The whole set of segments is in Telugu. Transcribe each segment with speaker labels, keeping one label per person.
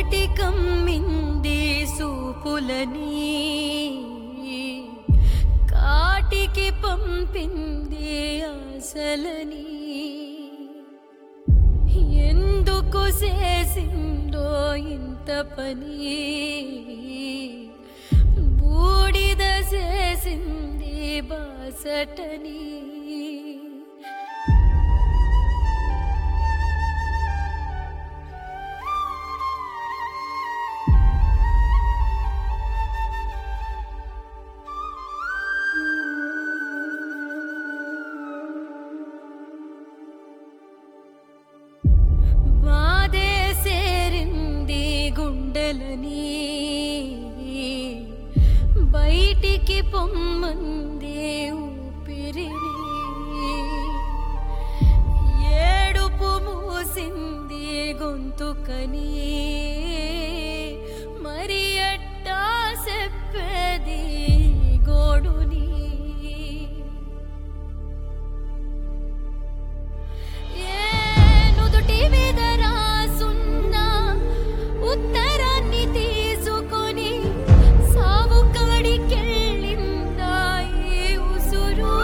Speaker 1: చీకటి కమ్మింది సూపులని కాటికి పంపింది ఆశలని ఎందుకు చేసిందో ఇంత పని బూడిద చేసింది బాసటని బాధే సేరింది గుండెలని బయటికి పొమ్మంది ఊపిరిని ఏడుపు మూసింది గొంతుకని మరి ఎట్టా చెప్పేది గోడుని ఏ నుదుటి మీద రాసున్న ఉత్తరాన్ని తీసుకొని సావు కాడికెళ్ళిందా ఈ ఉసురు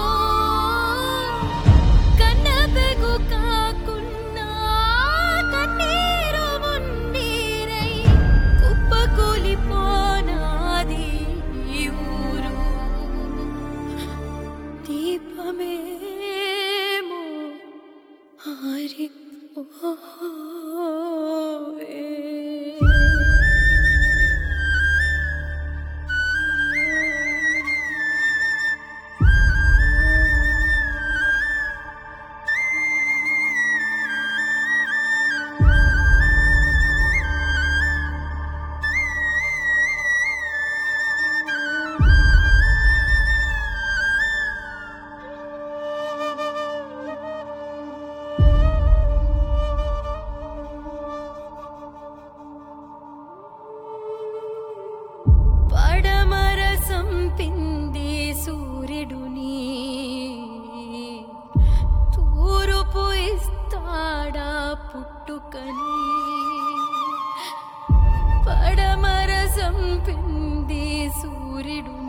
Speaker 1: కన్నబెగు కాకున్నా కన్నీరు మున్నీరై కుప్పకూలిపోనాది ఈ ఊరు దీపమేమో ఆరిపోయే పడమర సంపింది సూర్యుడుని తూరుపు ఇస్తాడా పుట్టుకని పడమర సంపింది సూర్యుడుని